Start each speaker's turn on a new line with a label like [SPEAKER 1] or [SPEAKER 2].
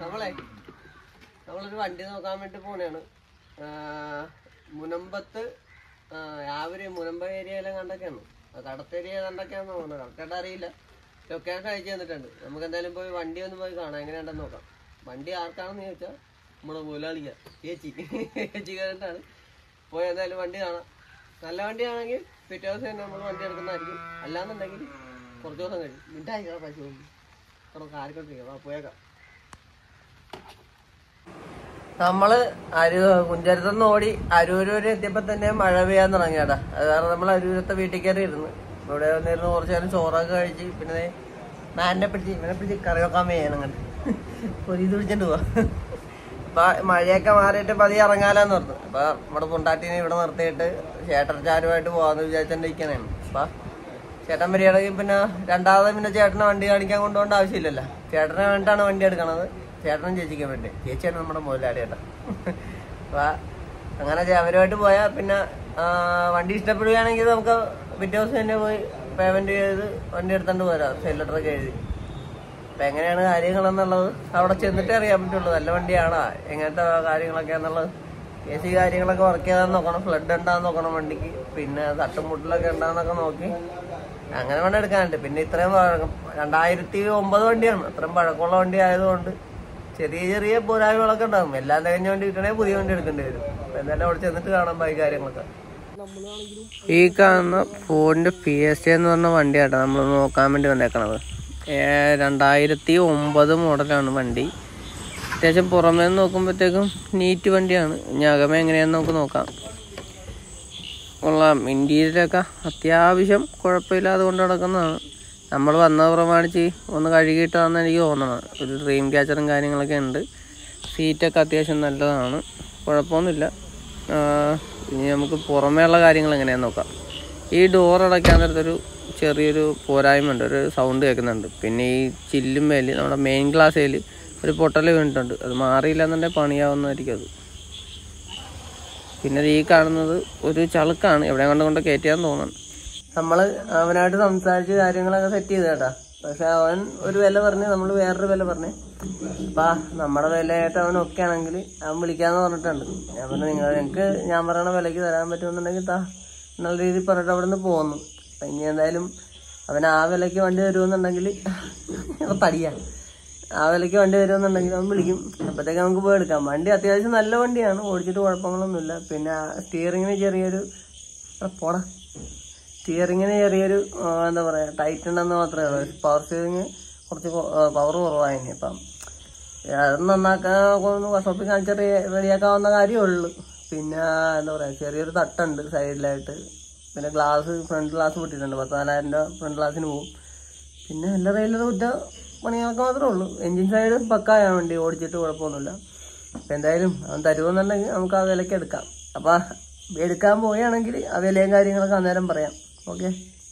[SPEAKER 1] നമ്മളെ നമ്മളൊരു വണ്ടി നോക്കാൻ വേണ്ടി പോണേണ് ആ, മുനമ്പത്ത് ആ, രാവിലെ മുനമ്പ ഏരിയയിലും കണ്ടൊക്കെയാണ് കടത്ത ഏരിയ കണ്ടൊക്കെയാന്ന് തോന്നുന്നത് കറക്റ്റായിട്ട് അറിയില്ല ലൊക്കേഷൻ അയച്ചു തന്നിട്ടുണ്ട് നമുക്ക് എന്തായാലും പോയി വണ്ടി ഒന്ന് പോയി കാണാം എങ്ങനെയുണ്ടെന്ന് നോക്കാം വണ്ടി ആർക്കാണെന്ന് ചോദിച്ചാൽ നമ്മുടെ മുതലാളിക്ക ചേച്ചി ചേച്ചി കണ്ടിട്ടാണ് പോയി എന്തായാലും വണ്ടി കാണാം നല്ല വണ്ടിയാണെങ്കിൽ പിറ്റേ ദിവസം തന്നെ നമ്മൾ വണ്ടി എടുക്കുന്നതായിരിക്കും അല്ലാന്നുണ്ടെങ്കിൽ കുറച്ച് ദിവസം കഴിയും മിണ്ടായിക്കാം പൈസ കൊണ്ട് കാരിക്കൊണ്ടിരിക്കാം പോയേക്കാം നമ്മള് അരു കുഞ്ചരത്തുനിന്ന് ഓടി അരൂര് വരെ എത്തിയപ്പോ തന്നെ മഴ പെയ്യാൻ തുടങ്ങിയടാ അത് കാരണം നമ്മൾ അരൂരത്തെ വീട്ടിൽ കയറി ഇരുന്ന് ഇവിടെ വന്നിരുന്ന് കുറച്ചു നേരം ചോറൊക്കെ കഴിച്ച് പിന്നെ ദേ മാനിനെ പിടിച്ച് ഇവനെ പിടിച്ച് കറി വെക്കാൻ വേണം അങ്ങനെ ഒരു ഇത് പിടിച്ചിട്ട് പോവാ അപ്പൊ മഴയൊക്കെ മാറിയിട്ട് പതി ഇറങ്ങാലെന്ന് പറഞ്ഞു അപ്പൊ നമ്മുടെ പുണ്ടാട്ടിനെ ഇവിടെ നിർത്തിയിട്ട് ചേട്ടർച്ചാരുമായിട്ട് പോവാന്ന് വിചാരിച്ചോണ്ടിരിക്കണേണ് അപ്പൊ ചേട്ടൻ വരികയാണെങ്കിൽ പിന്നെ രണ്ടാമത് പിന്നെ ചേട്ടനെ വണ്ടി കാണിക്കാൻ കൊണ്ടുപോകേണ്ട ആവശ്യമില്ലല്ലോ ചേട്ടന് വേണ്ടിയിട്ടാണ് വണ്ടി എടുക്കണത് ചേട്ടനും ചേച്ചിക്കാൻ വേണ്ടി ചേച്ചിയാണ് നമ്മുടെ മുതലാളി ചേട്ടൻ അപ്പൊ അങ്ങനെ ചെ- അവരുമായിട്ട് പോയാൽ പിന്നെ ആ, വണ്ടി ഇഷ്ടപ്പെടുകയാണെങ്കിൽ നമുക്ക് പിറ്റേ ദിവസം തന്നെ പോയി പേയ്മെന്റ് ചെയ്ത് വണ്ടി എടുത്തോണ്ട് പോരാം സെൽ ലെറ്ററൊക്കെ എഴുതി അപ്പൊ എങ്ങനെയാണ് കാര്യങ്ങളെന്നുള്ളത് അവിടെ ചെന്നിട്ടേ അറിയാൻ പറ്റുള്ളൂ നല്ല വണ്ടിയാണോ എങ്ങനത്തെ കാര്യങ്ങളൊക്കെ എന്നുള്ളത് എ സി കാര്യങ്ങളൊക്കെ വർക്ക് ചെയ്താൽ നോക്കണം ഫ്ലഡ് ഉണ്ടാന്ന് നോക്കണം വണ്ടിക്ക് പിന്നെ തട്ടുമുട്ടിലൊക്കെ ഉണ്ടാന്നൊക്കെ നോക്കി അങ്ങനെ വേണം എടുക്കാനുണ്ട് പിന്നെ ഇത്രയും പഴക്കം രണ്ടായിരത്തി ഒമ്പത് വണ്ടിയാണ് അത്രയും പഴക്കമുള്ള വണ്ടി ആയതുകൊണ്ട് ചെറിയ ചെറിയ പോരായ്മകളൊക്കെ ഉണ്ടാകും എല്ലാം തികഞ്ഞ വണ്ടി കിട്ടണേ പുതിയ വണ്ടി എടുക്കേണ്ടി വരും അപ്പൊ എന്തായാലും അവിടെ ചെന്നിട്ട് കാണാൻ പോയി കാര്യങ്ങളൊക്കെ ഈ കാണുന്ന ഫോണിന്റെ പി എസ് എന്ന് പറഞ്ഞ വണ്ടിയാട്ടോ നമ്മൾ നോക്കാൻ വേണ്ടി വന്നേക്കണത് ഏ, രണ്ടായിരത്തി ഒമ്പത് മോഡലാണ് വണ്ടി അത്യാവശ്യം പുറമേ നിന്ന് നോക്കുമ്പോഴത്തേക്കും നീറ്റ് വണ്ടിയാണ് ഇനി അകമേ എങ്ങനെയാന്ന് നമുക്ക് നോക്കാം കൊള്ളാം ഇന്ത്യയിലൊക്കെ അത്യാവശ്യം കുഴപ്പമില്ലാതെ കൊണ്ട് നടക്കുന്നതാണ് നമ്മൾ വന്നത് പ്രമാണിച്ച് ഒന്ന് കഴുകിയിട്ടാന്ന് എനിക്ക് തോന്നണം ഒരു ഡ്രീം ക്യാച്ചറും കാര്യങ്ങളൊക്കെ ഉണ്ട് സീറ്റൊക്കെ അത്യാവശ്യം നല്ലതാണ് കുഴപ്പമൊന്നുമില്ല ആ, ഇനി നമുക്ക് പുറമേ ഉള്ള കാര്യങ്ങൾ എങ്ങനെയാന്ന് നോക്കാം ഈ ഡോർ അടയ്ക്കാൻ നേരത്തൊരു ചെറിയൊരു പോരായ്മ ഉണ്ട് ഒരു സൗണ്ട് കേൾക്കുന്നുണ്ട് പിന്നെ ഈ ചില്ലും മേല് നമ്മുടെ മെയിൻ ഗ്ലാസ്സിൽ ഒരു പൊട്ടൽ വീണിട്ടുണ്ട് അത് മാറിയില്ല എന്നുണ്ടെങ്കിൽ പണിയാവുന്നതായിരിക്കും അത് പിന്നെ ഈ കാണുന്നത് ഒരു ചളുക്കാണ് എവിടെ കൊണ്ട് കൊണ്ട് കയറ്റിയാന്ന് തോന്നുന്നു നമ്മള് അവനായിട്ട് സംസാരിച്ച് കാര്യങ്ങളൊക്കെ സെറ്റ് ചെയ്ത കേട്ടാ പക്ഷെ അവൻ ഒരു വില പറഞ്ഞ് നമ്മൾ വേറൊരു വില പറഞ്ഞേ അപ്പാ നമ്മുടെ വിലയായിട്ട് അവൻ ഒക്കെ ആണെങ്കിൽ അവൻ വിളിക്കാന്ന് പറഞ്ഞിട്ടുണ്ട് ഞാൻ പറഞ്ഞു നിങ്ങൾ എനിക്ക് ഞാൻ പറയണ വിലക്ക് തരാൻ പറ്റുമെന്നുണ്ടെങ്കിൽ താ എന്നുള്ള രീതിയിൽ പറഞ്ഞിട്ട് അവിടെ നിന്ന് പോന്നു അപ്പൊ ഇനി എന്തായാലും അവൻ ആ വിലക്ക് വണ്ടി തരുമെന്നുണ്ടെങ്കിൽ തടിയാ ആ വിലയ്ക്ക് വണ്ടി വരുമെന്നുണ്ടെങ്കിൽ അവൻ വിളിക്കും അപ്പോഴത്തേക്ക് നമുക്ക് പോയി എടുക്കാം വണ്ടി അത്യാവശ്യം നല്ല വണ്ടിയാണ് ഓടിച്ചിട്ട് കുഴപ്പങ്ങളൊന്നുമില്ല പിന്നെ സ്റ്റിയറിങ്ങിന് ചെറിയൊരു എടാ പോടാ സ്റ്റിയറിങ്ങിന് ചെറിയൊരു ആ, എന്താ പറയാ ടൈറ്റ് ഉണ്ടെന്ന് മാത്രമേ ഉള്ളൂ പവർ സ്റ്റിയറിങ് കുറച്ച് പവർ കുറവായിനി അപ്പം അത് നന്നാക്കാൻ ഒന്ന് വർഷോപ്പിൽ കാണിച്ചാൽ റെഡിയാക്കാവുന്ന കാര്യമുള്ളൂ പിന്നെ എന്താ പറയാ ചെറിയൊരു തട്ടുണ്ട് സൈഡിലായിട്ട് പിന്നെ ഗ്ലാസ് ഫ്രണ്ട് ഗ്ലാസ് പൊട്ടിയിട്ടുണ്ട് പത്ത് നാലായിരം രൂപ ഫ്രണ്ട് ഗ്ലാസ്സിന് പോകും പിന്നെ എല്ലാ റെയിലൊരു കുറ്റ പണികളൊക്കെ മാത്രമേ ഉള്ളൂ എഞ്ചിൻ സൈഡ് പക്കായ വണ്ടി ഓടിച്ചിട്ട് കുഴപ്പമൊന്നുമില്ല അപ്പം എന്തായാലും അവൻ തരുമെന്നുണ്ടെങ്കിൽ നമുക്ക് ആ വിലയ്ക്ക് എടുക്കാം അപ്പം എടുക്കാൻ പോവുകയാണെങ്കിൽ ആ വിലയും കാര്യങ്ങളൊക്കെ അന്നേരം പറയാം ഓക്കെ